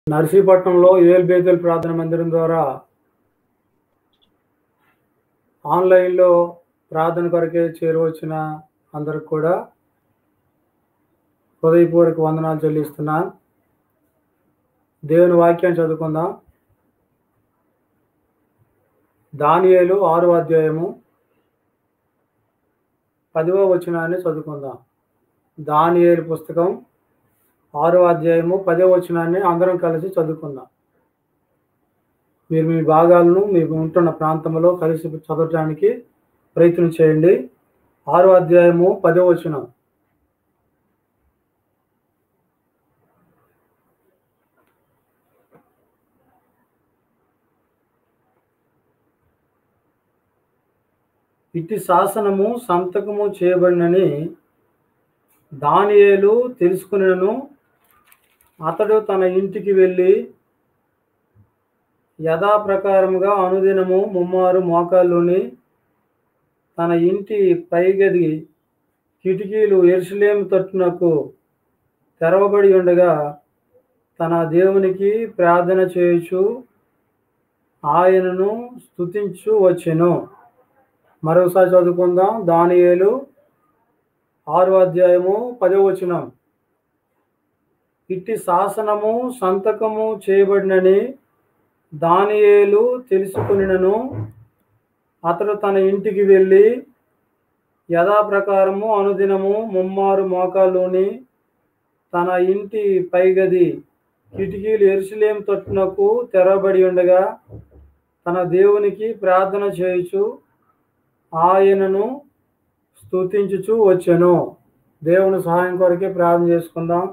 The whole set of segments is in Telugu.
నర్సీపట్నంలో ఏల్ బేతల్ ప్రార్థన మందిరం ద్వారా ఆన్లైన్లో ప్రార్థన కొరకే చేరువచ్చిన అందరికి కూడా హృదయపూర్వక వందనాలు చెల్లిస్తున్నాను దేవుని వాక్యం చదువుకుందాం దానియేలు ఆరు అధ్యాయము పదివ వచనాన్ని చదువుకుందాం దానియేలు పుస్తకం ఆరో అధ్యాయము పదో వచనాన్ని అందరం కలిసి చదువుకుందాం మీరు మీ భాగాలను మీరు ఉంటున్న ప్రాంతంలో కలిసి చదవటానికి ప్రయత్నం చేయండి ఆరో అధ్యాయము పదో వచనం ఇట్టి శాసనము సంతకము చేయబడినని దానియేలు తెలుసుకునేను అతడు తన ఇంటికి వెళ్ళి యథాప్రకారముగా అనుదినము ముమ్మారు మోకాల్లోని తన ఇంటి పైగది కిటికీలు ఎరుసలేం తట్టునకు తెరవబడి ఉండగా తన దేవునికి ప్రార్థన చేయుచు ఆయనను స్తుతించు వచ్చెను మరోసారి చదువుకుందాం దానియేలు ఆరో అధ్యాయము పదో వచనం ఇట్టి శాసనము సంతకము చేయబడినని దానియేలు తెలుసుకునినను అతడు తన ఇంటికి వెళ్ళి యథాప్రకారము అనుదినము ముమ్మారు మోకాల్లోని తన ఇంటి పైగది కిటికీలు ఎరుసలేం తట్టునకు తెరబడి ఉండగా తన దేవునికి ప్రార్థన చేయుచు ఆయనను స్తుతించుచు వచ్చెను దేవుని సహాయం కొరకే ప్రార్థన చేసుకుందాం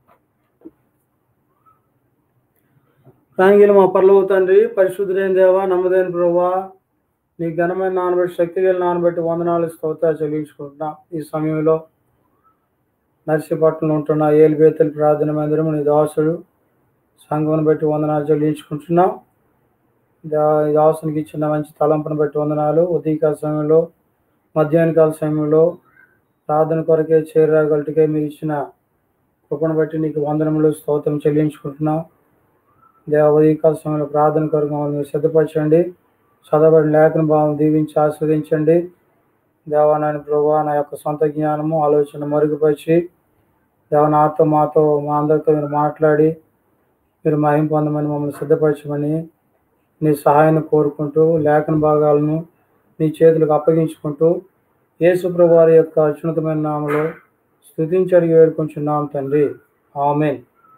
ప్రాంగిల మా పర్లవు తండ్రి పరిశుద్ధులైన దేవా నమ్మదైన ప్రభా నీ ఘనమైన నానబెట్టి శక్తి గల నానబెట్టి వందనాలు స్తోత్రాలు చెల్లించుకుంటున్నాం ఈ సమయంలో నర్సీపట్నంలో ఉంటున్న ఏలిబేతలు ప్రార్థన మందిరం నీ దాసుడు సంఘమును బట్టి వందనాలు చెల్లించుకుంటున్నాం దా- ఈ దాసునికి ఇచ్చిన మంచి తలంపును బట్టి వందనాలు ఉదయకాల సమయంలో మధ్యాహ్న కాల సమయంలో ప్రార్థన కొరకే చేరగలటికే మీరు ఇచ్చిన కృపను బట్టి నీకు వందనములు స్తోత్రం చెల్లించుకుంటున్నాం దేవ ఉదయకాల సమయంలో ప్రార్థన కొరకు మమ్మల్ని మీరు సిద్ధపరచండి చదవబడిన లేఖన భావం దీవించి ఆస్వాదించండి దేవానాయన ప్రభా నా యొక్క సొంత జ్ఞానము ఆలోచన మరుగుపరిచి దేవ నాతో మాతో మా అందరితో మీరు మాట్లాడి మీరు మహిం పొందమని మమ్మల్ని సిద్ధపరచమని నీ సహాయాన్ని కోరుకుంటూ లేఖన భాగాలను నీ చేతులకు అప్పగించుకుంటూ యేసుప్రభు వారి యొక్క అత్యున్నతమైన నామలో స్థుతించి అడిగి వేడుకుంటున్నాం తండ్రి ఆమెన్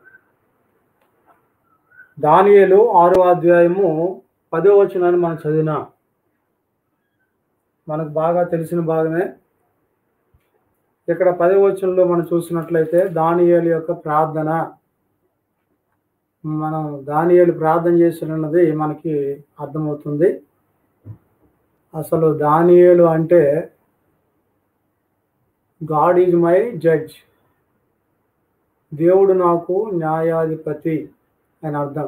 దానియేలు ఆరో అధ్యాయము పదో వచనాన్ని మనం చదివినా మనకు బాగా తెలిసిన భాగమే ఇక్కడ పదో వచనంలో మనం చూసినట్లయితే దానియేలు యొక్క ప్రార్థన మనం దానియేలు ప్రార్థన చేసినది మనకి అర్థమవుతుంది అసలు దానియేలు అంటే గాడ్ ఈజ్ మై జడ్జ్ దేవుడు నాకు న్యాయాధిపతి అని అర్థం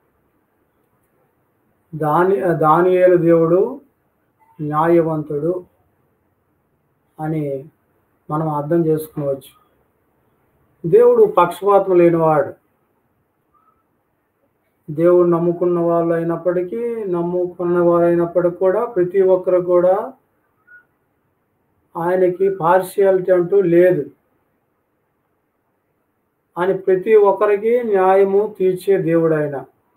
దాని దానియేలు దేవుడు న్యాయవంతుడు అని మనం అర్థం చేసుకోవచ్చు దేవుడు పక్షపాతం లేనివాడు దేవుడు నమ్ముకున్న వాళ్ళు అయినప్పటికీ నమ్ముకున్న వారు అయినప్పటికీ కూడా ప్రతి ఒక్కరు కూడా ఆయనకి పార్షియాలిటీ అంటూ లేదు అని ప్రతి ఒక్కరికి న్యాయము తీర్చే దేవుడు ఆయన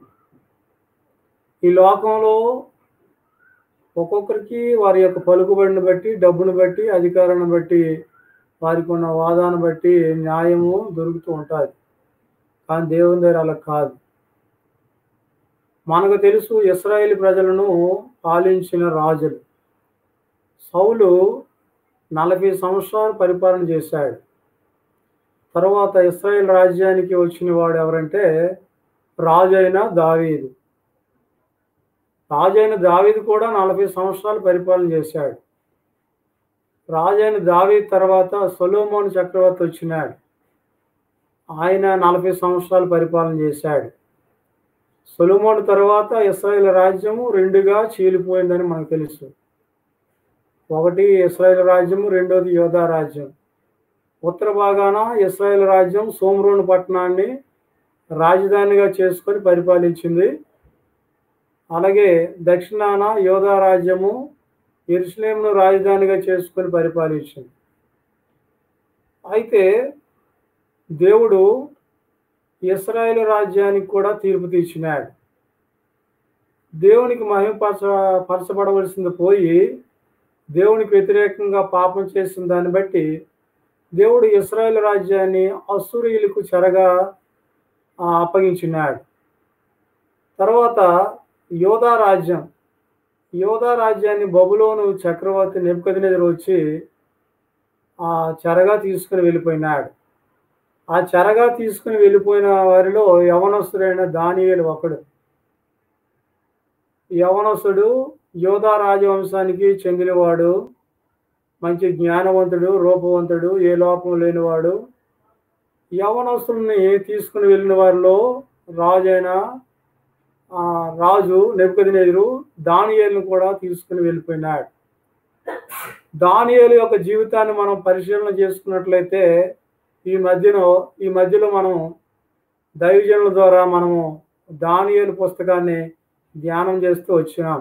ఈ లోకంలో ఒక్కొక్కరికి వారి యొక్క పలుకుబడిని బట్టి డబ్బును బట్టి అధికారాన్ని బట్టి వారికి ఉన్న వాదాన్ని బట్టి న్యాయము దొరుకుతూ ఉంటుంది కానీ దేవుని దగ్గర అలా కాదు మనకు తెలుసు ఇస్రాయేల్ ప్రజలను పాలించిన రాజులు సౌలు నలభై సంవత్సరాలు పరిపాలన చేశాడు తర్వాత ఇస్రాయేల్ రాజ్యానికి వచ్చిన వాడు ఎవరంటే రాజు అయిన దావీదు రాజు అయిన దావీదు కూడా నలభై సంవత్సరాలు పరిపాలన చేశాడు రాజు అయిన దావీదు తర్వాత సొలోమోన్ చక్రవర్తి వచ్చినాడు ఆయన నలభై సంవత్సరాలు పరిపాలన చేశాడు సొలోమోన్ తర్వాత ఇస్రాయేల్ రాజ్యము రెండుగా చీలిపోయిందని మనకు తెలుసు ఒకటి ఇస్రాయేల్ రాజ్యము రెండోది యోధా రాజ్యం ఉత్తర భాగాన ఇస్రాయేల్ రాజ్యం సోమ్రోన్ పట్టణాన్ని రాజధానిగా చేసుకొని పరిపాలించింది అలాగే దక్షిణాన యోధా రాజ్యము ఎరుసలేంను రాజధానిగా చేసుకొని పరిపాలించింది అయితే దేవుడు ఇస్రాయేల్ రాజ్యానికి కూడా తీర్పు తీర్చినాడు దేవునికి మహిమపరచ పరచబడవలసింది పోయి దేవునికి వ్యతిరేకంగా పాపం చేసిన దాన్ని బట్టి దేవుడు ఇస్రాయేల్ రాజ్యాన్ని అసూరియులకు చెరగా ఆ, అప్పగించినాడు తర్వాత యోధా రాజ్యం యోధా రాజ్యాన్ని బబులోను చక్రవర్తి నెప్పుకదినెదురు వచ్చి ఆ చెరగా తీసుకుని వెళ్ళిపోయినాడు ఆ చెరగా తీసుకుని వెళ్ళిపోయిన వారిలో యవనస్తుడైన దానియేలు ఒకడు యవనస్తుడు యోధా రాజవంశానికి చెందినవాడు మంచి జ్ఞానవంతుడు రూపవంతుడు ఏ లోపం లేనివాడు యవనస్తుల్ని తీసుకుని వెళ్ళిన వారిలో రాజైన ఆ, రాజు నెప్పుకదినెదురు దానియేలును కూడా తీసుకుని వెళ్ళిపోయినాడు దానియేలు యొక్క జీవితాన్ని మనం పరిశీలన చేసుకున్నట్లయితే ఈ మధ్యలో ఈ మధ్యలో మనం దైవజనుల ద్వారా మనము దానియేలు పుస్తకాన్ని ధ్యానం చేస్తూ వచ్చినాం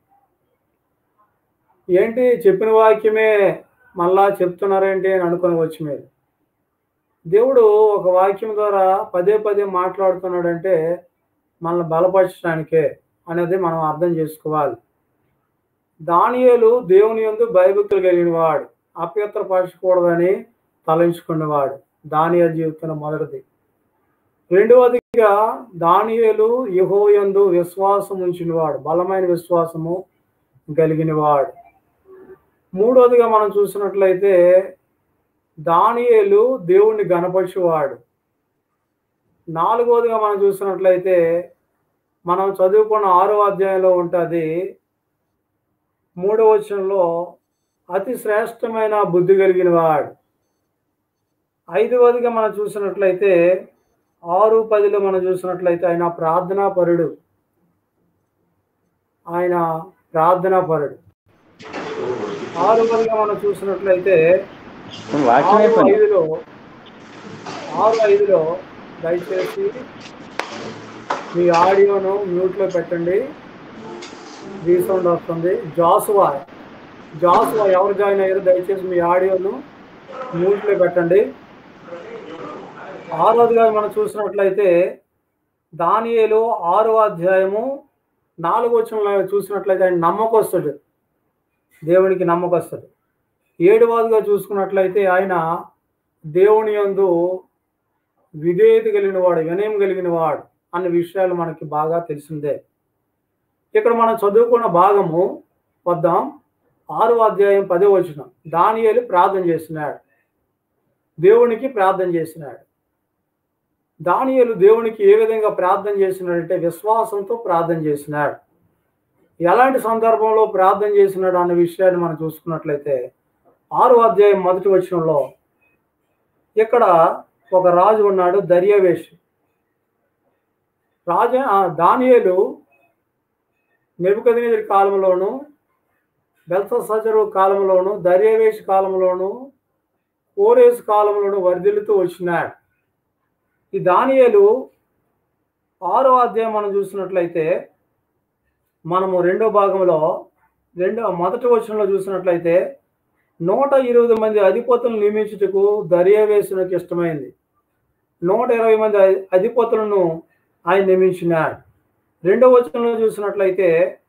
ఏంటి చెప్పిన వాక్యమే మళ్ళా చెప్తున్నారేంటి అని అనుకోవచ్చు మీరు దేవుడు ఒక వాక్యం ద్వారా పదే పదే మాట్లాడుతున్నాడంటే మనల్ని బలపరచడానికే అనేది మనం అర్థం చేసుకోవాలి దానియేలు దేవుని యందు భయభక్తులు కలిగిన వాడు అప్యత్రపరచకూడదని తలంచుకున్నవాడు దానియేలు జీవితంలో మొదటిది రెండవదిగా దానియేలు యెహోయందు విశ్వాసం ఉంచినవాడు బలమైన విశ్వాసము కలిగినవాడు మూడవదిగా మనం చూసినట్లయితే దానియేలు దేవుణ్ణి గణపరిచేవాడు నాలుగవదిగా మనం చూసినట్లయితే మనం చదువుకున్న ఆరో అధ్యాయంలో ఉంటుంది మూడవ వచనంలో అతి శ్రేష్టమైన బుద్ధి కలిగిన వాడు ఐదవదిగా మనం చూసినట్లయితే ఆరు పదిలో మనం చూసినట్లయితే ఆయన ప్రార్థనా పరుడు ఆయన ప్రార్థనా పరుడు ఆరు పదిగా మనం చూసినట్లయితే వాక్యం ఆరు అయిపోయింది ఐదులో ఆరు ఐదులో దయచేసి మీ ఆడియోను మ్యూట్లో పెట్టండి రీసౌండ్ వస్తుంది జాసువా జాసువా ఎవరు జాయిన్ అయ్యారు దయచేసి మీ ఆడియోను మ్యూట్లో పెట్టండి ఆరోదిగా మనం చూసినట్లయితే దానియేలు ఆరో అధ్యాయము నాలుగో వచనంలో చూసినట్లయితే ఆయన నమ్మకస్తుడు దేవునికి నమ్మకస్తుడు ఏడవదిగా చూసుకున్నట్లయితే ఆయన దేవుని యందు విధేయత కలిగిన వాడు వినయం కలిగిన వాడు అన్న విషయాలు మనకి బాగా తెలిసిందే ఇక్కడ మనం చదువుకున్న భాగము వద్దాం ఆరో అధ్యాయం పదో వచనం దానియేలు ప్రార్థన చేసినాడు దేవునికి ప్రార్థన చేసినాడు దానియేలు దేవునికి ఏ విధంగా ప్రార్థన చేసినాడంటే విశ్వాసంతో ప్రార్థన చేసినాడు ఎలాంటి సందర్భంలో ప్రార్థన చేసినాడు అన్న విషయాన్ని మనం చూసుకున్నట్లయితే ఆరో అధ్యాయం మొదటి వచనంలో ఇక్కడ ఒక రాజు ఉన్నాడు దర్యావేష్ రాజ ఆ దానియేలు నెబుకదినేజరి కాలంలోను బెల్ససజరు కాలంలోను దర్యావేష్ కాలంలోను కోరేసు కాలంలోను వర్ధిల్లుతూ వచ్చినాడు ఈ దానియేలు ఆరో అధ్యాయం మనం చూసినట్లయితే మనము రెండో భాగంలో రెండో మొదటి వచనంలో చూసినట్లయితే నూట ఇరవై మంది అధిపతులను నియమించుటకు దర్యావేసునకు ఇష్టమైంది నూట ఇరవై మంది అధి- అధిపతులను ఆయన నియమించినాడు రెండో వచనంలో చూసినట్లయితే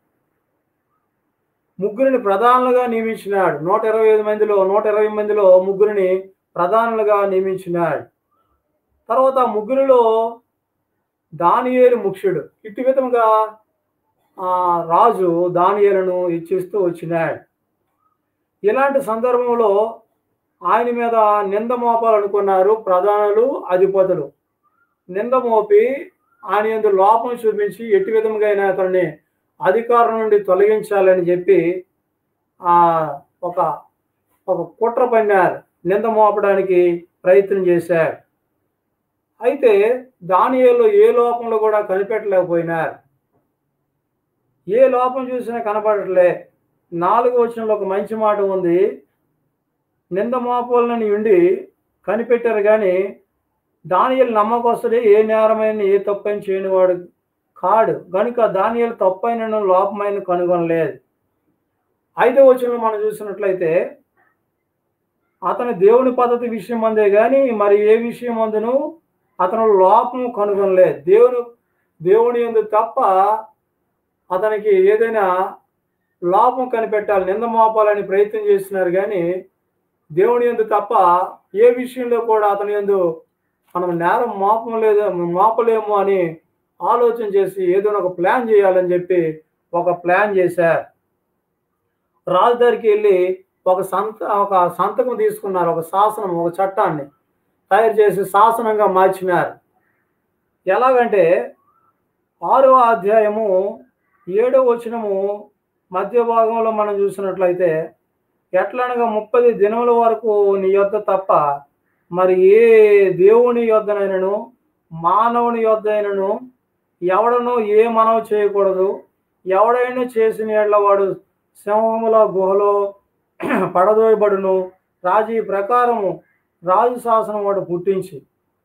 ముగ్గురిని ప్రధానులుగా నియమించినాడు నూట ఇరవై ఐదు మందిలో నూట ఇరవై మందిలో ముగ్గురిని ప్రధానులుగా నియమించినాడు తర్వాత ఆ ముగ్గురిలో దానియేలు ముఖ్యుడు ఇటు విధముగా ఆ రాజు దానియేలను ఇచ్చిస్తూ వచ్చినాడు ఇలాంటి సందర్భంలో ఆయన మీద నింద మోపాలనుకున్నారు ప్రధానులు అధిపతులు నింద మోపి ఆయన ఎందు లోపం చూపించి ఎట్టి విధముగా అయినా అతన్ని అధికారం నుండి తొలగించాలని చెప్పి ఆ ఒక ఒక కుట్ర పన్నారు నింద మోపడానికి ప్రయత్నం చేశారు అయితే దానియేలు ఏ లోపంలో కూడా కనిపెట్టలేకపోయినారు ఏ లోపం చూసినా కనపడట్లే నాలుగు వచనంలో ఒక మంచి మాట ఉంది నింద మోపాలని ఉండి కనిపెట్టారు కానీ దానియలు నమ్మకస్తుడే ఏ నేరమైన ఏ తప్పైన చేయనివాడు కాడు కనుక దానియలు తప్పైన లోపమైన కనుగొనలేదు ఐదో వచనంలో మనం చూసినట్లయితే అతని దేవుని పద్ధతి విషయం అందే కానీ మరి ఏ విషయం అందును అతను లోపం కనుగొనలేదు దేవుని దేవుని ఎందు తప్ప అతనికి ఏదైనా లోపం కనిపెట్టాలి నింద మోపాలని ప్రయత్నం చేస్తున్నారు కానీ దేవుని ఎందు తప్ప ఏ విషయంలో కూడా అతని ఎందు మనం నేరం మోపం లేదు మోపలేము అని ఆలోచన చేసి ఏదో ఒక ప్లాన్ చేయాలని చెప్పి ఒక ప్లాన్ చేశారు రాజు దగ్గరికి వెళ్ళి ఒక సంత ఒక సంతకం తీసుకున్నారు ఒక శాసనం ఒక చట్టాన్ని తయారు చేసి శాసనంగా మార్చినారు ఎలాగంటే ఆరో అధ్యాయము ఏడో వచనము మధ్య భాగంలో మనం చూసినట్లయితే ఎట్లనగా ముప్పది దినముల వరకు నీ యొద్ద తప్ప మరి ఏ దేవుని యొద్దనైనను మానవుని యొద్దైనను ఎవడను ఏ మనవి చేయకూడదు ఎవడైనా చేసిన ఏళ్ల వాడు సింహముల గుహలో పడదోయబడును రాజు ఈ ప్రకారము రాజు శాసనం వాడు పుట్టించి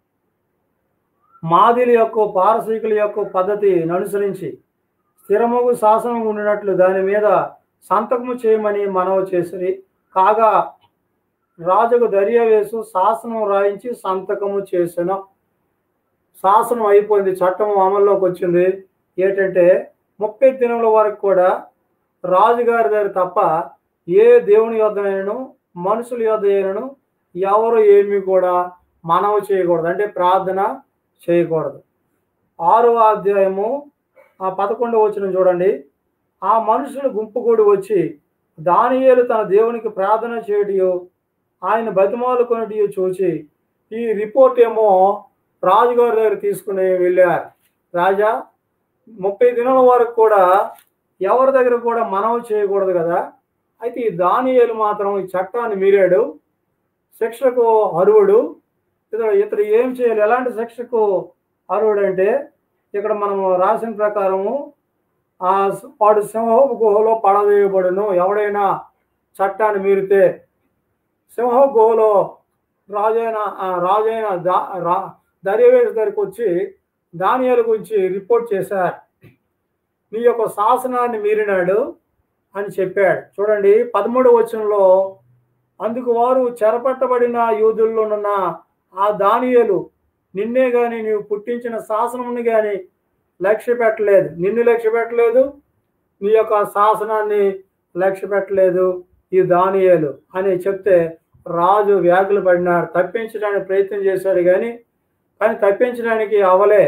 మాదిలి యొక్క పారసీకుల యొక్క పద్ధతిని అనుసరించి స్థిరముగు శాసనం ఉండినట్లు దాని మీద సంతకము చేయమని మనవి చేసిరి కాగా రాజుకు దర్యావేసు శాసనం రాయించి సంతకము చేసిన శాసనం అయిపోయింది చట్టం అమల్లోకి వచ్చింది ఏంటంటే ముప్పై దినముల వరకు కూడా రాజుగారి దగ్గర తప్ప ఏ దేవుని యొద్దనైనను మనుషుల యొద్ద అయినను ఎవరు ఏమి కూడా మనవి చేయకూడదు అంటే ప్రార్థన చేయకూడదు ఆరవ అధ్యాయము ఆ పదకొండవ వచ్చిన చూడండి ఆ మనుషులు గుంపు కూడి వచ్చి దానియేలు తన దేవునికి ప్రార్థన చేయటియో ఆయన బతిమాలు కొనటియో చూచి ఈ రిపోర్ట్ ఏమో రాజుగారి దగ్గర తీసుకుని వెళ్ళారు రాజా ముప్పై దినాల వరకు కూడా ఎవరి దగ్గర కూడా మనవి చేయకూడదు కదా అయితే ఈ దానియేలు మాత్రం ఈ చట్టాన్ని మీరాడు శిక్షకు అర్హుడు ఇతడు ఇతడు ఏం చేయాలి ఎలాంటి శిక్షకు అర్హుడు అంటే ఇక్కడ మనము రాసిన ప్రకారము ఆ వాడు సింహపు గుహలో పడవేయబడును ఎవడైనా చట్టాన్ని మీరితే సింహ గుహలో రాజైన ఆ రాజైన దా రా దర్యవేష్ దగ్గరికి వచ్చి దానియాల గురించి రిపోర్ట్ చేశారు నీ యొక్క శాసనాన్ని మీరినాడు అని చెప్పాడు చూడండి పదమూడు వచనంలో అందుకు వారు చెరపట్టబడిన యూదుల్లోనున్న ఆ దానియలు నిన్నే గాని నీవు పుట్టించిన శాసనముని గాని లక్ష్య పెట్టలేదు నిన్ను లక్ష్య పెట్టలేదు నీ యొక్క శాసనాన్ని లక్ష్య పెట్టలేదు ఈ దానియేలు అని చెప్తే రాజు వ్యాగులు పడినాడు తప్పించడానికి ప్రయత్నం చేశాడు కానీ కానీ తప్పించడానికి అవలే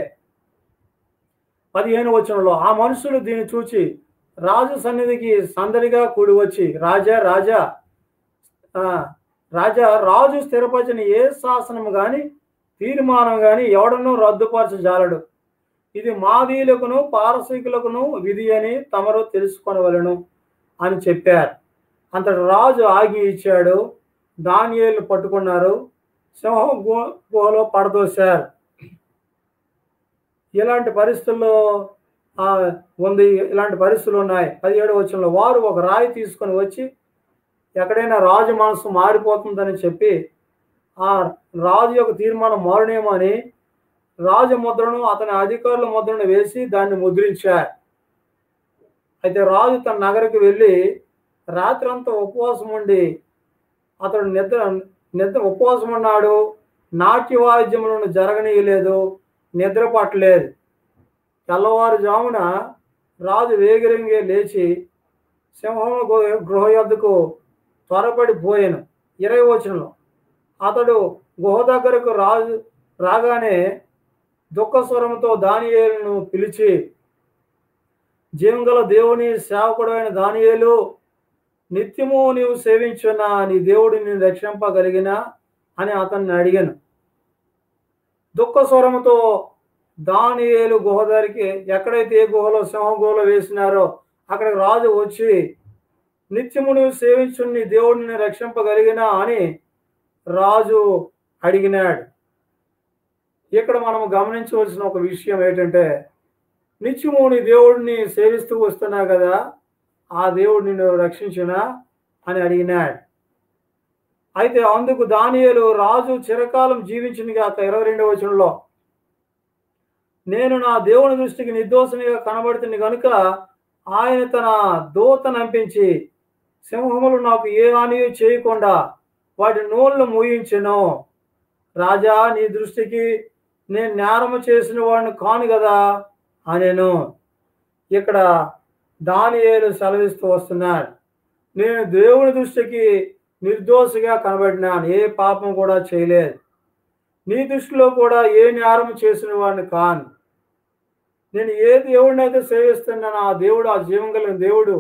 పదిహేను వచనంలో ఆ మనుషులు దీన్ని చూచి రాజు సన్నిధికి సందడిగా కూడి వచ్చి రాజా రాజా ఆ, రాజా రాజు స్థిరపరిచిన ఏ శాసనము గాని తీర్మానం గాని ఎవడనూ రద్దుపరచజాలడు ఇది మాదీయులకును పారసీకులకును విధి అని తమరు తెలుసుకొనవలను అని చెప్పారు అంతటి రాజు ఆగి ఇచ్చాడు దానియేలు పట్టుకున్నారు సింహం గు గుహలో పడదోశారు ఇలాంటి పరిస్థితుల్లో ఆ, ఉంది ఇలాంటి పరిస్థితులు ఉన్నాయి పదిహేడు వచ్చంలో వారు ఒక రాయి తీసుకొని వచ్చి ఎక్కడైనా రాజు మనసు మారిపోతుందని చెప్పి ఆ రాజు యొక్క తీర్మానం మారనేమో అని రాజు ముద్రను అతని అధికారుల ముద్రను వేసి దాన్ని ముద్రించారు అయితే రాజు తన నగరికి వెళ్ళి రాత్రంతా ఉపవాసం ఉండి అతడు నిద్ర నిద్ర ఉపవాసం ఉన్నాడు నాట్య వాయిద్యములను జరగనీయలేదు నిద్ర పట్టలేదు తెల్లవారుజామున రాజు వేగిరంగే లేచి సింహం గృహ యొద్దకు త్వరపడి పోయాను ఇరవై వచనంలో అతడు గుహ దగ్గరకు రాజు రాగానే దుఃఖ స్వరంతో దానియేలును పిలిచి జీవంగల దేవుని సేవకుడైన దానియేలు నిత్యము నీవు సేవించున్న నీ దేవుడు నేను రక్షింపగలిగిన అని అతన్ని అడిగాను దుఃఖ స్వరముతో దానియేలు గుహ దగ్గరికి ఎక్కడైతే ఏ గుహలో సింహ గుహలో వేసినారో అక్కడికి రాజు వచ్చి నిత్యము నువ్వు సేవించు నీ దేవుడిని రక్షింపగలిగినా అని రాజు అడిగినాడు ఇక్కడ మనం గమనించవలసిన ఒక విషయం ఏంటంటే నిత్యము నీ దేవుడిని సేవిస్తూ వస్తున్నావు కదా ఆ దేవుడు నిన్ను రక్షించునా అని అడిగినాడు అయితే అందుకు దానియేలు రాజు చిరకాలం జీవించింది కాక ఇరవై రెండవ వచనంలో నేను నా దేవుని దృష్టికి నిర్దోషమిగా కనబడుతుంది కనుక ఆయన తన దూత నంపించి సింహములు నాకు ఏ హాని చేయకుండా వాటి నోళ్ళు మూయించెను రాజా నీ దృష్టికి నేను నేరము చేసిన వాడిని కాను కదా అనేను ఇక్కడ దానియేలు సెలవిస్తూ వస్తున్నాడు నేను దేవుని దృష్టికి నిర్దోషిగా కనబడినాను ఏ పాపం కూడా చేయలేదు నీ దృష్టిలో కూడా ఏ నేరం చేసిన వాడిని కాను నేను ఏ దేవుడిని అయితే సేవిస్తున్నాను ఆ దేవుడు ఆ జీవం కలిగిన దేవుడు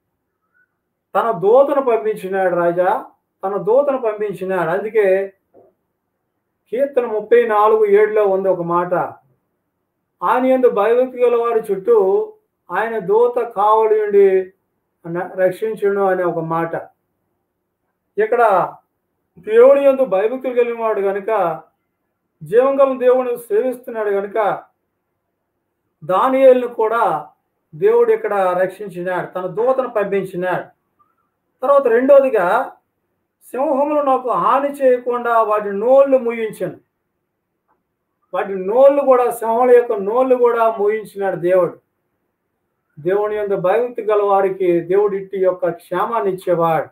తన దూతను పంపించినాడు రాజా తన దూతను పంపించినాడు అందుకే కీర్తన ముప్పై నాలుగు ఏడులో ఉంది ఒక మాట ఆయన ఎందు భయభక్తి గల వారి చుట్టూ ఆయన దూత కావలి ఉండి న- రక్షించును అనే ఒక మాట ఇక్కడ దేవుని ఎందు భయభక్తులు కలిగిన వాడు కనుక జీవం గల దేవుని సేవిస్తున్నాడు కనుక దానియేలును కూడా దేవుడు ఇక్కడ రక్షించినాడు తన దూతను పంపించినాడు తర్వాత రెండోదిగా సింహములు నాకు హాని చేయకుండా వాటి నోళ్ళు ముయించాను వాటి నోళ్ళు కూడా సింహముల యొక్క నోళ్ళు కూడా మూయించినాడు దేవుడు దేవుని యొక్క భయభక్తి గల వారికి దేవుడి ఇట్టి యొక్క క్షేమాన్ని ఇచ్చేవాడు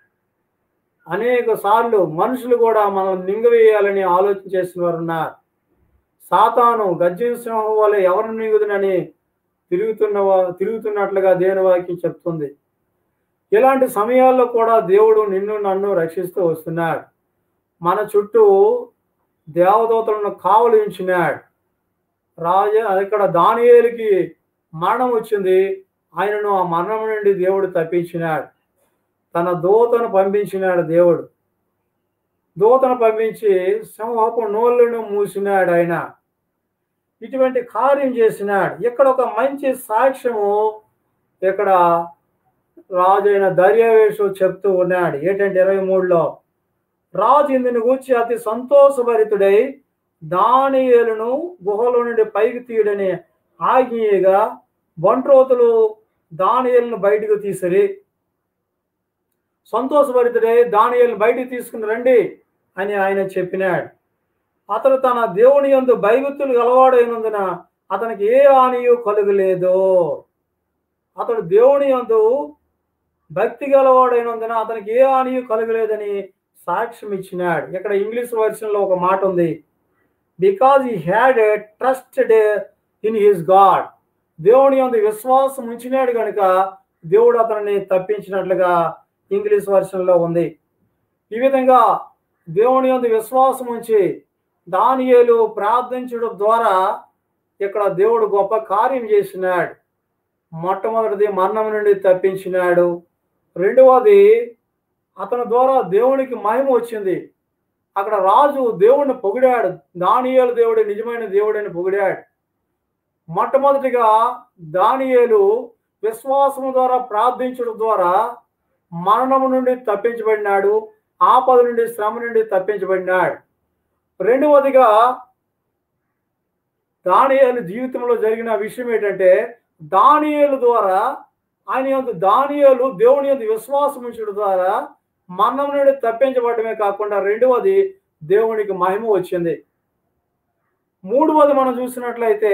అనేక సార్లు మనుషులు కూడా మనం మింగవేయాలని ఆలోచన చేసిన వారు ఉన్నారు సాతాను గర్జన సింహం వల్ల ఎవరిని మింగుదునని తిరుగుతున్న వా- తిరుగుతున్నట్లుగా దేవుని వాక్యం చెప్తుంది ఇలాంటి సమయాల్లో కూడా దేవుడు నిన్ను నన్ను రక్షిస్తూ వస్తున్నాడు మన చుట్టూ దేవదూతలను కావలి ఉంచినాడు రాజ ఇక్కడ దానియేలుకి మరణం వచ్చింది ఆయనను ఆ మరణం నుండి దేవుడు తప్పించినాడు తన దూతను పంపించినాడు దేవుడు దూతను పంపించి సింహపు నోళ్ళను మూసినాడు ఆయన ఇటువంటి కార్యం చేసినాడు ఇక్కడ ఒక మంచి సాక్ష్యము ఇక్కడ రాజైన దర్యావేషు చెప్తూ ఉన్నాడు ఏంటంటే ఇరవై మూడులో రాజు ఇందుని గూర్చి అతి సంతోషభరితుడై దానియేలును గుహలో నుండి పైకి తీయడని ఆజ్ఞగా బంట్రోతులు దానియేలును బయటకు తీసిరి సంతోషభరితుడై దానియేలును బయటికి తీసుకుని రండి అని ఆయన చెప్పినాడు అతడు తన దేవుని యందు భయభక్తులు గలవాడైనందున అతనికి ఏ హానియు కలుగలేదు అతడు దేవుని యందు భక్తి గలవాడైనందున అతనికి ఏ హానియు కలుగలేదని సాక్ష్యం ఇచ్చినాడు ఇక్కడ ఇంగ్లీష్ వర్షన్లో ఒక మాట ఉంది because he had a trusted in his God దేవుని యందు విశ్వాసం ఉంచినాడు కనుక దేవుడు అతనిని తప్పించినట్లుగా ఇంగ్లీష్ వర్షన్లో ఉంది ఈ విధంగా దేవుని యందు విశ్వాసం ఉంచి దానియేలు ప్రార్థించడం ద్వారా ఇక్కడ దేవుడు గొప్ప కార్యం చేసినాడు మొట్టమొదటిది మరణం నుండి తప్పించినాడు రెండవది అతని ద్వారా దేవునికి మహిమ వచ్చింది అక్కడ రాజు దేవుడిని పొగిడాడు దానియేలు దేవుడు నిజమైన దేవుడని పొగిడాడు మొట్టమొదటిగా దానియేలు విశ్వాసము ద్వారా ప్రార్థించడం ద్వారా మరణము నుండి తప్పించబడినాడు ఆపద నుండి శ్రమ నుండి తప్పించబడినాడు రెండవదిగా దానియేలు జీవితంలో జరిగిన విషయం ఏంటంటే దానియేలు ద్వారా ఆయన యొక్క దానియేలు దేవుని యొక్క విశ్వాసం ఉంచడం ద్వారా మరణం నుండి తప్పించబడమే కాకుండా రెండవది దేవునికి మహిమ వచ్చింది మూడవది మనం చూసినట్లయితే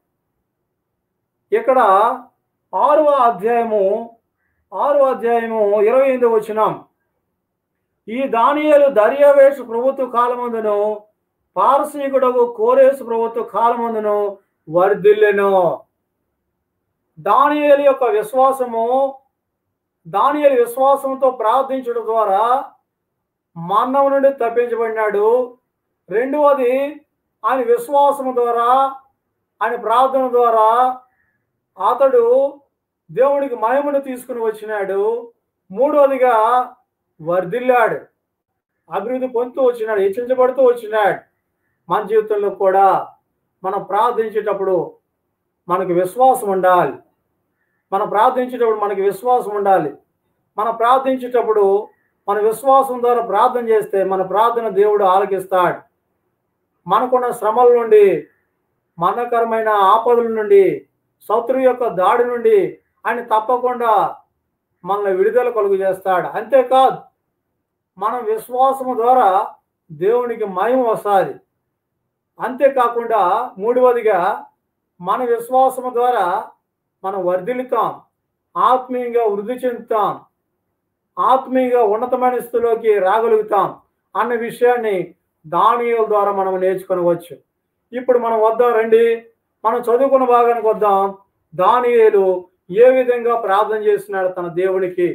ఇక్కడ ఆరవ అధ్యాయము ఆరవ అధ్యాయము ఇరవై ఎనిమిది వచ్చినాం ఈ దానియేలు దర్యావేషు ప్రభుత్వ కాలమందును పారసీకుడకు కోరేసు ప్రభుత్వ కాలమందును వర్ధిల్లెను దానియేలు యొక్క విశ్వాసము దానియేలు విశ్వాసంతో ప్రార్థించడం ద్వారా మరణం నుండి తప్పించబడినాడు రెండవది ఆయన విశ్వాసము ద్వారా ఆయన ప్రార్థన ద్వారా అతడు దేవునికి మహిమను తీసుకుని వచ్చినాడు మూడవదిగా వర్ధిల్లాడు అభివృద్ధి పొందుతూ వచ్చినాడు హెచ్చించబడుతూ వచ్చినాడు మన జీవితంలో కూడా మనం ప్రార్థించేటప్పుడు మనకు విశ్వాసం ఉండాలి మనం ప్రార్థించేటప్పుడు మనకి విశ్వాసం ఉండాలి మనం ప్రార్థించేటప్పుడు మన విశ్వాసం ద్వారా ప్రార్థన చేస్తే మన ప్రార్థన దేవుడు ఆలకిస్తాడు మనకున్న శ్రమల నుండి మరణకరమైన ఆపదల నుండి శత్రువు యొక్క దాడి నుండి ఆయన తప్పకుండా మనల్ని విడుదల కలుగు చేస్తాడు అంతేకాదు మన విశ్వాసము ద్వారా దేవునికి మహిమ వస్తుంది అంతేకాకుండా మూడవదిగా మన విశ్వాసము ద్వారా మనం వర్ధిల్లుతాం ఆత్మీయంగా వృద్ధి చెందుతాం ఆత్మీయంగా ఉన్నతమైన స్థితిలోకి రాగలుగుతాం అన్న విషయాన్ని దానియుల ద్వారా మనం నేర్చుకొనవచ్చు ఇప్పుడు మనం వద్దాం రండి మనం చదువుకున్న భాగానికి వద్దాం దానియేలు ఏ విధంగా ప్రార్థన చేస్తున్నాడు తన దేవునికి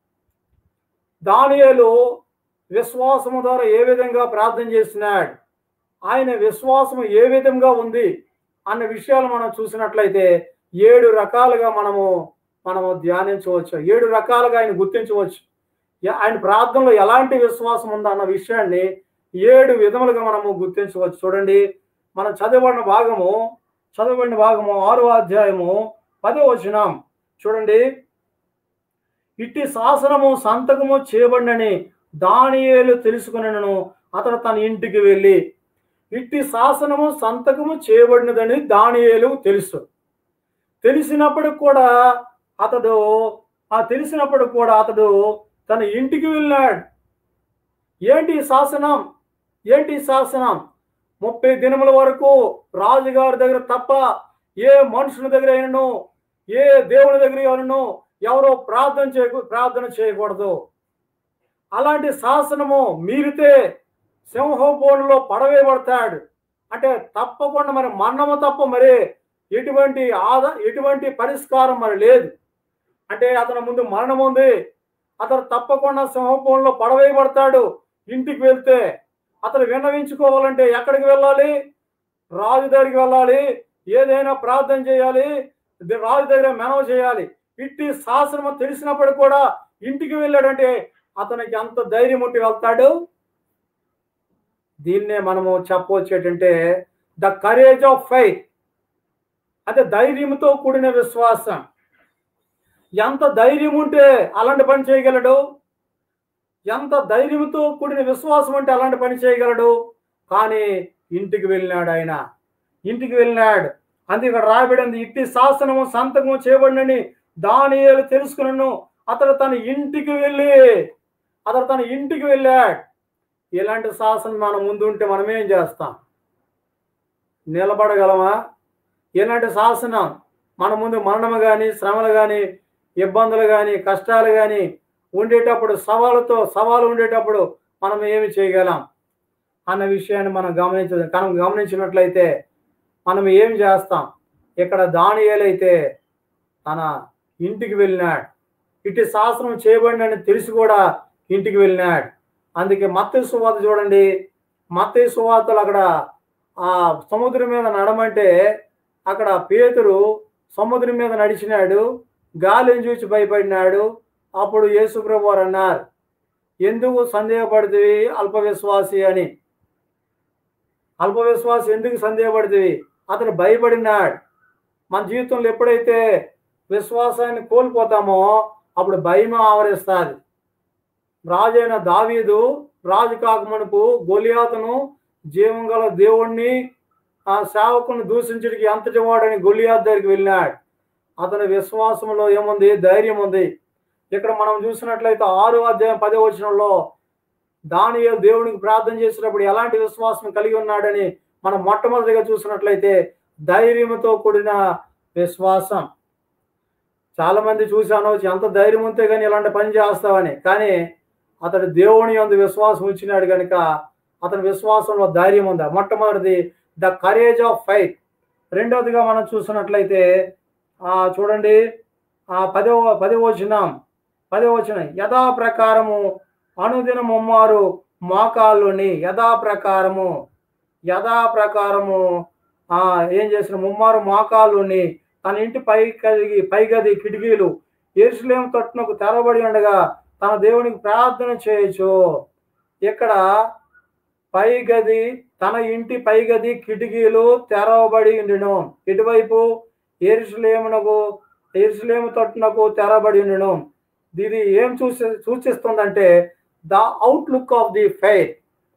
దానియేలు విశ్వాసము ద్వారా ఏ విధంగా ప్రార్థన చేస్తున్నాడు ఆయన విశ్వాసం ఏ విధంగా ఉంది అన్న విషయాలు మనం చూసినట్లయితే ఏడు రకాలుగా మనము మనము ధ్యానించవచ్చు ఏడు రకాలుగా ఆయన గుర్తించవచ్చు ఎ- ఆయన ప్రార్థనలో ఎలాంటి విశ్వాసం ఉందా అన్న విషయాన్ని ఏడు విధములుగా మనము గుర్తించవచ్చు చూడండి మనం చదవబడిన భాగము చదవబడిన భాగము ఆరో అధ్యాయము పదో వచనం చూడండి ఇట్టి శాసనము సంతకము చేయబడినని దానియేలు తెలుసుకునను అతడు తన ఇంటికి వెళ్ళి ఇట్టి శాసనము సంతకము చేయబడినదని దానియేలు తెలుసు తెలిసినప్పుడు కూడా అతడు ఆ తెలిసినప్పుడు కూడా అతడు తన ఇంటికి వెళ్ళాడు ఏంటి ఈ శాసనం ఏంటి ఈ శాసనం ముప్పై దినముల వరకు రాజుగారి దగ్గర తప్ప ఏ మనుషుల దగ్గర అయినను ఏ దేవుని దగ్గర అయినను ఎవరో ప్రార్థన చేయకు ప్రార్థన చేయకూడదు అలాంటి శాసనము మీరితే సింహభోనులో పడవేయబడతాడు అంటే తప్పకుండా మరి మన్నము తప్ప మరి ఎటువంటి ఆద ఎటువంటి పరిష్కారం మరి లేదు అంటే అతని ముందు మరణం ఉంది అతను తప్పకుండా సింహభూమిలో పడవేయబడతాడు ఇంటికి వెళ్తే అతను విన్నవించుకోవాలంటే ఎక్కడికి వెళ్ళాలి రాజు దగ్గరికి వెళ్ళాలి ఏదైనా ప్రార్థన చేయాలి ది- రాజు దగ్గర మెనవ చేయాలి ఇట్టి శాసనము తెలిసినప్పుడు కూడా ఇంటికి వెళ్ళాడంటే అతనికి అంత ధైర్యం ఉండి వెళ్తాడు దీన్నే మనము చెప్పవచ్చు ఏంటంటే ద కరేజ్ ఆఫ్ ఫైత్ అంటే ధైర్యంతో కూడిన విశ్వాసం ఎంత ధైర్యం ఉంటే అలాంటి పని చేయగలడు ఎంత ధైర్యంతో కూడిన విశ్వాసం అంటే అలాంటి పని చేయగలడు కానీ ఇంటికి వెళ్ళినాడు ఆయన ఇంటికి వెళ్ళినాడు అందుకే ఇక్కడ రాయబడింది ఇట్టి శాసనము సంతకము చేయబడినని దానియేలు తెలుసుకున్నాను అతడు తన ఇంటికి వెళ్ళి అతడు తన ఇంటికి వెళ్ళాడు ఇలాంటి శాసనం మన ముందు ఉంటే మనం ఏం చేస్తాం నిలబడగలమా ఇలాంటి శాసనం మన ముందు మరణము కానీ శ్రమలు కానీ ఇబ్బందులు కానీ కష్టాలు కానీ ఉండేటప్పుడు సవాలుతో సవాలు ఉండేటప్పుడు మనం ఏమి చేయగలం అన్న విషయాన్ని మనం గమనించ మనం గమనించినట్లయితే మనం ఏం చేస్తాం ఇక్కడ దానియేలైతే తన ఇంటికి వెళ్ళినాడు ఇటు శాసనం చేయబడినని తెలిసి కూడా ఇంటికి వెళ్ళినాడు అందుకే మత్తయి సువాత చూడండి మత్తయి సువార్తలు అక్కడ ఆ సముద్రం మీద నడమంటే అక్కడ పేతురు సముద్రం మీద నడిచినాడు గాలిని చూసి భయపడినాడు అప్పుడు యేసుప్రభు వారు అన్నారు ఎందుకు సందేహపడుతుంది అల్ప విశ్వాసి అని అల్ప విశ్వాసి ఎందుకు సందేహపడుతుంది అతను భయపడినాడు మన జీవితంలో ఎప్పుడైతే విశ్వాసాన్ని కోల్పోతామో అప్పుడు భయం ఆవరిస్తుంది రాజైన దావీదు రాజు కాకమనుపు గొలియాతును జీవం గల దేవుణ్ణి ఆ సేవకుని దూషించడానికి ఎంతటి వాడని గొలియాత్ దగ్గరికి వెళ్ళినాడు అతని విశ్వాసంలో ఏముంది ధైర్యం ఉంది ఇక్కడ మనం చూసినట్లయితే ఆరు అధ్యాయం పదే వచనంలో దాని దేవునికి ప్రార్థన చేసినప్పుడు ఎలాంటి విశ్వాసం కలిగి ఉన్నాడని మనం మొట్టమొదటిగా చూసినట్లయితే ధైర్యంతో కూడిన విశ్వాసం చాలా మంది చూశాను ఎంత ధైర్యం ఉంటే కానీ ఇలాంటి పని చేస్తావని కానీ అతడు దేవుని యందు విశ్వాసం ఇచ్చినాడు కనుక అతని విశ్వాసంలో ధైర్యం ఉందా మొట్టమొదటిది ద కరేజ్ ఆఫ్ ఫైట్ రెండవదిగా మనం చూసినట్లయితే ఆ చూడండి ఆ పదవ పదవ వచనం పదవ వచనం యథా ప్రకారము అనుదిన ముమ్మారు మోకాళ్ళుని యథా ప్రకారము యథా ప్రకారము ఆ ఏం చేసిన ముమ్మారు మోకాళ్ళుని తన ఇంటి పై గది పై గది కిటికీలు ఎరుసలేం తట్టునకు తెరబడి ఉండగా తన దేవునికి ప్రార్థన చేయొచ్చు ఇక్కడ పై గది తన ఇంటి పై గది కిటికీలు తెరవబడి ఉండును ఇటువైపు ఎరుసలేమునకు ఎరుసలేము తట్టునకు తెరబడి ఉండును ఇది ఏం చూసి సూచిస్తుందంటే the outlook of the faith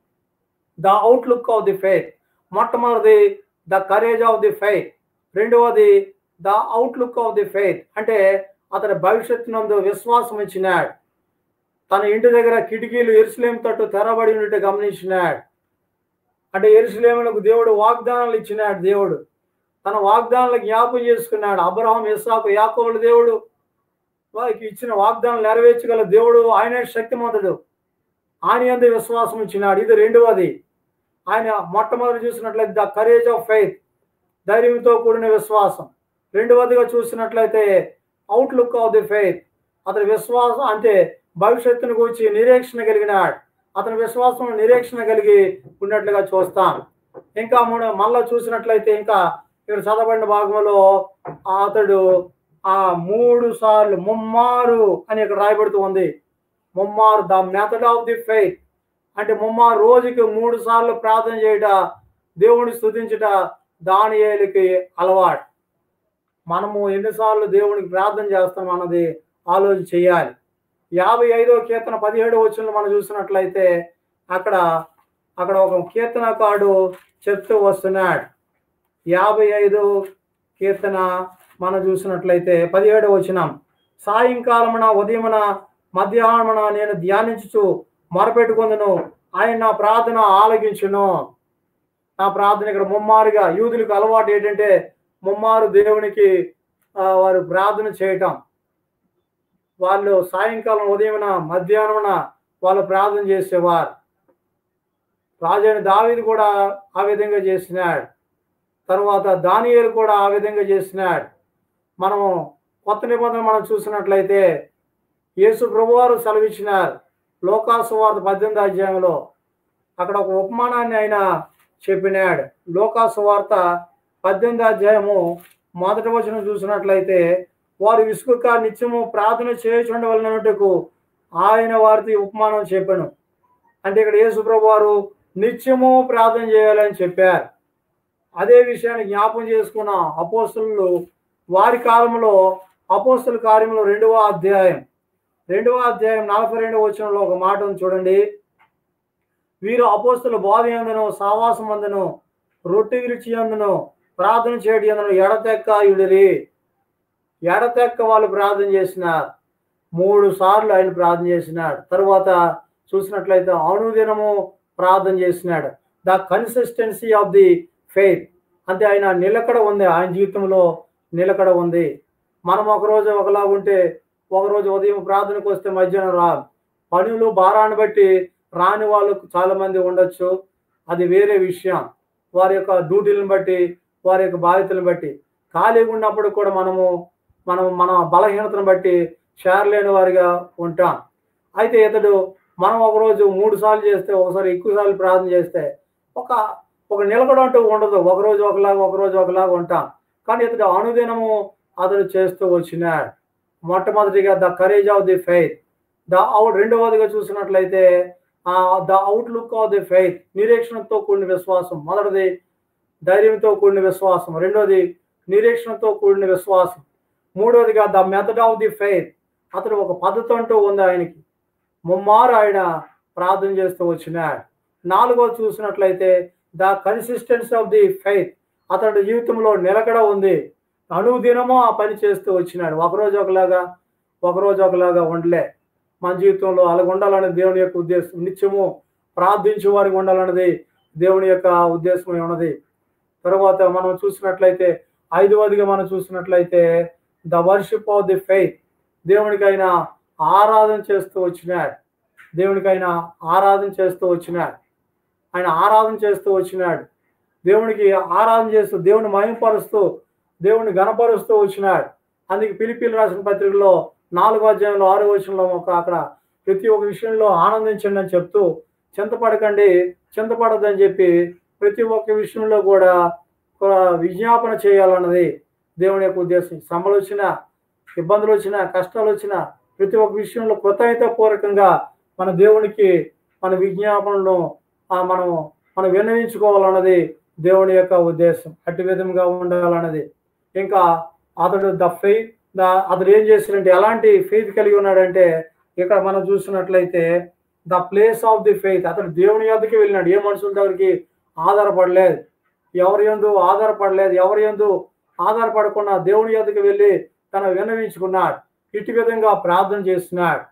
the outlook of the faith మొట్టమొదటిది the courage of the faith రెండవది the outlook of the faith అంటే అతని భవిష్యత్తు నందు విశ్వాసం ఇచ్చినాడు తన ఇంటి దగ్గర కిటికీలు ఎరుసలేం తట్టు తెరబడి ఉన్నట్టు గమనించినాడు అంటే ఎరుసలేములకు దేవుడు వాగ్దానాలు ఇచ్చినాడు దేవుడు తన వాగ్దానాలు జ్ఞాపం చేసుకున్నాడు అబ్రహం ఇస్సాకు యాకోబుల దేవుడు వారికి ఇచ్చిన వాగ్దానం నెరవేర్చగల దేవుడు ఆయనే శక్తిమంతుడు ఆయన ఎందు విశ్వాసం ఇచ్చినాడు ఇది రెండవది ఆయన మొట్టమొదటి చూసినట్లయితే ద కరేజ్ ఆఫ్ ఫెయిత్ ధైర్యంతో కూడిన విశ్వాసం రెండవదిగా చూసినట్లయితే అవుట్లుక్ ఆఫ్ ది ఫెయిత్ అతని విశ్వాసం అంటే భవిష్యత్తును గురించి నిరీక్షణ కలిగినాడు అతని విశ్వాసం నిరీక్షణ కలిగి ఉన్నట్లుగా చూస్తాం ఇంకా మూడు మళ్ళా చూసినట్లయితే ఇంకా ఇక్కడ చదవబడిన భాగంలో అతడు ఆ మూడు సార్లు ముమ్మారు అని ఇక్కడ రాయబడుతూ ఉంది ముమ్మారు the method of the faith అంటే ముమ్మారు రోజుకి మూడు సార్లు ప్రార్థన చేయట దేవుని స్తుతించుట దానియేలుకి అలవాటు మనము ఎన్నిసార్లు దేవునికి ప్రార్థన చేస్తాం అన్నది ఆలోచన చేయాలి యాభై ఐదో కీర్తన పదిహేడో వచ్చిన మనం చూసినట్లయితే అక్కడ అక్కడ ఒక కీర్తనకాడు చెప్తూ వస్తున్నాడు యాభై ఐదో కీర్తన మనం చూసినట్లయితే పదిహేడు వచ్చినాం సాయంకాలమున ఉదయమున మధ్యాహ్నమున నేను ధ్యానించుచు మొరపెట్టుకుందును ఆయన నా ప్రార్థన ఆలకించును నా ప్రార్థన ఇక్కడ ముమ్మారుగా యూదులకు అలవాటు ఏంటంటే ముమ్మారు దేవునికి ఆ, వారు ప్రార్థన చేయటం వాళ్ళు సాయంకాలం ఉదయమున మధ్యాహ్నమున వాళ్ళు ప్రార్థన చేసేవారు రాజైన దావీదు కూడా ఆ విధంగా చేసినాడు తర్వాత దానియేలు కూడా ఆ విధంగా చేసినాడు మనము కొత్త నిబంధన మనం చూసినట్లయితే యేసు ప్రభువారు సెలవిచ్చినారు లోకాసు వార్త పద్దెనిమిది అధ్యాయంలో అక్కడ ఒక ఉపమానాన్ని ఆయన చెప్పినాడు లోకాసు వార్త పద్దెనిమిది అధ్యాయము మొదటి వచనం చూసినట్లయితే వారు విసుగుక నిత్యము ప్రార్థన చేయుచుండవలనట్టుకు ఆయన వారితో ఈ ఉపమానం చెప్పాను అంటే ఇక్కడ యేసు ప్రభు వారు నిత్యము ప్రార్థన చేయాలని చెప్పారు అదే విషయాన్ని జ్ఞాపం చేసుకున్న అపోస్తులు వారి కాలంలో అపోస్తుల కార్యంలో రెండవ అధ్యాయం రెండవ అధ్యాయం నలభై రెండవ వచనంలో ఒక మాట ఉంది చూడండి వీరు అపోస్తుల బోధ ఎందును సావాసం అందును రొట్టె విరిచి అందును ప్రార్థన చేయడం అందును ఎడతెక్క ఇడిరి ఎడతెక్క వాళ్ళు ప్రార్థన చేసినారు మూడు సార్లు ఆయన ప్రార్థన చేసినాడు తర్వాత చూసినట్లయితే అనుదినము ప్రార్థన చేసినాడు the consistency of the faith అంటే ఆయన నిలకడ ఉంది ఆయన జీవితంలో నిలకడ ఉంది మనం ఒకరోజు ఒకలా ఉంటే ఒకరోజు ఉదయం ప్రార్థనకు వస్తే మధ్యాహ్నం రా పనులు భారాన్ని బట్టి రాని వాళ్ళకు చాలా మంది ఉండొచ్చు అది వేరే విషయం వారి యొక్క డ్యూటీలను బట్టి వారి యొక్క బాధ్యతలను బట్టి ఖాళీగా ఉన్నప్పుడు కూడా మనము మనం మన బలహీనతను బట్టి చేరలేని వారిగా ఉంటాం అయితే ఇతడు మనం ఒకరోజు మూడు సార్లు చేస్తే ఒకసారి ఎక్కువ సార్లు ప్రార్థన చేస్తే ఒక ఒక నిలకడ అంటూ ఉండదు ఒకరోజు ఒకలాగా ఒకరోజు ఒకలాగా ఉంటాం కానీ ఇతడు అనుదినము అతడు చేస్తూ వచ్చినాడు మొట్టమొదటిగా the courage of the faith the out రెండవదిగా చూసినట్లయితే the outlook of the faith నిరీక్షణతో కూడిన విశ్వాసం మొదటిది ధైర్యంతో కూడిన విశ్వాసం రెండోది నిరీక్షణతో కూడిన విశ్వాసం మూడోదిగా the method of the faith అతడు ఒక పద్ధతి అంటూ ఉంది ఆయనకి ముమ్మారు ఆయన ప్రార్థన చేస్తూ వచ్చినాడు నాలుగోది చూసినట్లయితే the consistency of the faith అతడి జీవితంలో నిలకడ ఉంది అనుదినము ఆ పని చేస్తూ వచ్చినాడు ఒకరోజు ఒకలాగా ఒకరోజు ఒకలాగా ఉండలే మన జీవితంలో అలాగ ఉండాలనే దేవుని యొక్క ఉద్దేశం నిత్యము ప్రార్థించే వారికి ఉండాలన్నది దేవుని యొక్క ఉద్దేశం ఉన్నది తర్వాత మనం చూసినట్లయితే ఐదవదిగా మనం చూసినట్లయితే the worship of the faith దేవునికైనా ఆరాధన చేస్తూ వచ్చినాడు దేవునికైనా ఆరాధన చేస్తూ వచ్చినాడు ఆయన ఆరాధన చేస్తూ వచ్చినాడు దేవునికి ఆరాధన చేస్తూ దేవుని మహింపరుస్తూ దేవుని గణపరుస్తూ వచ్చినాడు అందుకే పిలిపిలు రాసిన పత్రికలో నాలుగో అధ్యాయంలో ఆరో వచనంలో ఒక అక్కడ ప్రతి ఒక్క విషయంలో ఆనందించండి అని చెప్తూ చింతపడకండి చింతపడద్దని చెప్పి ప్రతి ఒక్క విషయంలో కూడా ఒక విజ్ఞాపన చేయాలన్నది దేవుని యొక్క ఉద్దేశం శ్రమలు వచ్చినా ఇబ్బందులు వచ్చినా కష్టాలు వచ్చినా ప్రతి ఒక్క విషయంలో కృతజ్ఞతాపూర్వకంగా మన దేవునికి మన విజ్ఞాపనను ఆ, మనం మనం విన్నవించుకోవాలన్నది దేవుని యొక్క ఉద్దేశం అట్టి విధంగా ఉండాలన్నది ఇంకా అతడు ద ఫెయిత్ ద అతడు ఏం చేసినంటే ఎలాంటి ఫెయిత్ కలిగి ఉన్నాడంటే ఇక్కడ మనం చూసినట్లయితే the place of the faith అతడు దేవుని యొద్దకి వెళ్ళినాడు ఏ మనుషుల దగ్గరికి ఆధారపడలేదు ఎవరి యందు ఆధారపడలేదు ఎవరి యందు ఆధారపడకుండా దేవుని యొద్దకు వెళ్ళి తన విన్నవించుకున్నాడు ఇటు విధంగా ప్రార్థన చేస్తున్నాడు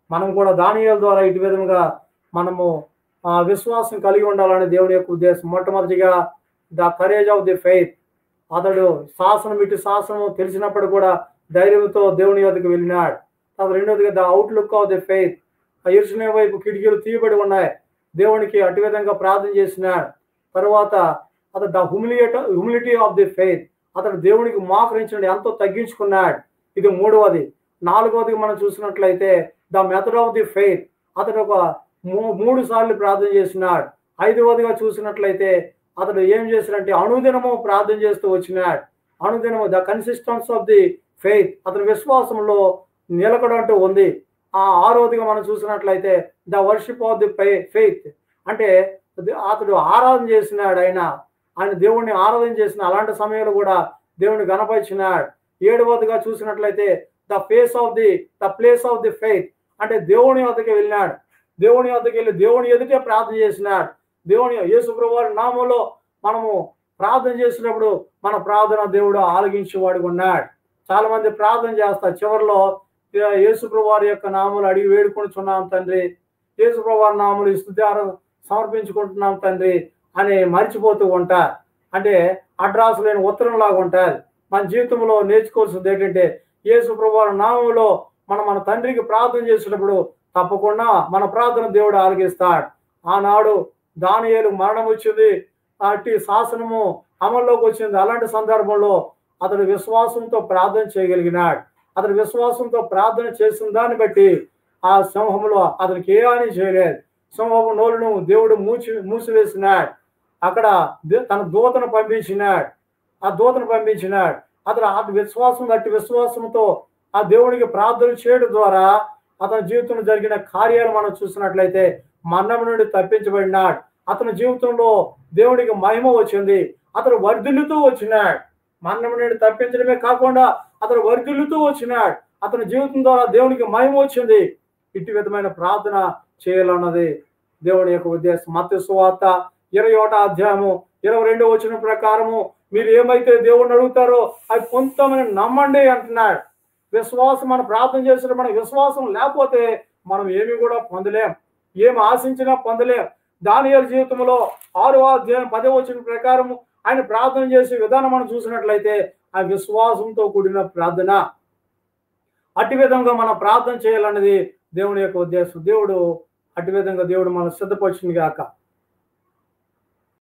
మనం కూడా దానియాల ద్వారా ఇటు విధంగా మనము ఆ విశ్వాసం కలిగి ఉండాలని దేవుని యొక్క ఉద్దేశం మొట్టమొదటిగా the courage of the faith అతడు శాసనం ఇటు శాసనం తెలిసినప్పుడు కూడా ధైర్యంతో దేవుని యొద్దకు వెళ్ళినాడు తర్వాత రెండోదిగా the outlook of the faith ఆ ఇరుసునే వైపు కిటికీలు తీయబడి ఉన్నాయి దేవునికి అటు విధంగా ప్రార్థన చేసినాడు తర్వాత అతడు the humiliate humility of the faith అతడు దేవునికి మోకరించండి ఎంతో తగ్గించుకున్నాడు ఇది మూడవది నాలుగవది మనం చూసినట్లయితే the method of the faith అతడు ఒక మూ- మూడు సార్లు ప్రార్థన చేసినాడు ఐదవదిగా చూసినట్లయితే అతడు ఏం చేశాడంటే అనుదినము ప్రార్థన చేస్తూ వచ్చినాడు అనుదినము the consistence of the faith అతని విశ్వాసంలో నిలకడంటూ ఉంది ఆ ఆరోదిగా మనం చూసినట్లయితే the worship of the faith అంటే అది అతడు ఆరాధన చేసినాడు ఆయన ఆయన దేవుణ్ణి ఆరాధన చేసిన అలాంటి సమయంలో కూడా దేవుని గణపరిచినాడు ఏడవదిగా చూసినట్లయితే the face of the the place of the faith అంటే దేవుని వద్దకు వెళ్ళినాడు దేవుని వద్దకు వెళ్ళి దేవుని ఎదుటే ప్రార్థన చేసినాడు దేవుని యేసుప్రభువారి నామంలో మనము ప్రార్థన చేసినప్పుడు మన ప్రార్థన దేవుడు ఆలగించేవాడిగా ఉన్నాడు చాలా మంది ప్రార్థన చేస్తారు చివరిలో యేసుప్రభు వారి యొక్క నామలు అడిగి వేడుకొనిచున్నాం తండ్రి యేసుప్రభు వారి నామలు స్థుతి సమర్పించుకుంటున్నాం తండ్రి అని మర్చిపోతూ ఉంటారు అంటే అడ్రాస్ లేని ఉత్తరం లాగా ఉంటారు మన జీవితంలో నేర్చుకోవాల్సింది ఏంటంటే యేసుప్రభు వారి నామంలో మనం మన తండ్రికి ప్రార్థన చేసినప్పుడు తప్పకుండా మన ప్రార్థన దేవుడు ఆలగిస్తాడు ఆనాడు దానియేలు మరణం వచ్చింది అట్టి శాసనము అమల్లోకి వచ్చింది అలాంటి సందర్భంలో అతడు విశ్వాసంతో ప్రార్థన చేయగలిగినాడు అతడు విశ్వాసంతో ప్రార్థన చేసిన దాన్ని బట్టి ఆ సింహంలో అతనికి ఏ హాని చేయలేదు సింహము నోలును దేవుడు మూసి మూసివేసినాడు అక్కడ దే- తన దూతను పంపించినాడు ఆ దూతను పంపించినాడు అతడు ఆ విశ్వాసం అట్టి విశ్వాసంతో ఆ దేవునికి ప్రార్థన చేయడం ద్వారా అతని జీవితంలో జరిగిన కార్యాలు మనం చూసినట్లయితే మరణం నుండి తప్పించబడినాడు అతని జీవితంలో దేవునికి మహిమ వచ్చింది అతడు వర్ధిల్లుతూ వచ్చినాడు మరణం నుండి తప్పించడమే కాకుండా అతడు వర్ధిల్లుతూ వచ్చినాడు అతని జీవితం ద్వారా దేవునికి మహిమ వచ్చింది ఇటు విధమైన ప్రార్థన చేయాలన్నది దేవుని యొక్క ఉద్దేశం మత్స్య సువార్త ఇరవై ఒకటో అధ్యాయము ఇరవై రెండో వచ్చిన ప్రకారము మీరు ఏమైతే దేవుడిని అడుగుతారో అది పొందుతామని నమ్మండి అంటున్నాడు విశ్వాసం మనం ప్రార్థన చేసిన మన విశ్వాసం లేకపోతే మనం ఏమి కూడా పొందలేం ఏమి ఆశించినా పొందలేం దానియాల జీవితంలో ఆరో అధ్యాయం పదో వచ్చిన ప్రకారము ఆయన ప్రార్థన చేసే విధానం మనం చూసినట్లయితే ఆ విశ్వాసంతో కూడిన ప్రార్థన అట్టి విధంగా మనం ప్రార్థన చేయాలన్నది దేవుని యొక్క ఉద్దేశం దేవుడు అట్టి విధంగా దేవుడు మనం సిద్ధపరిచింది గాక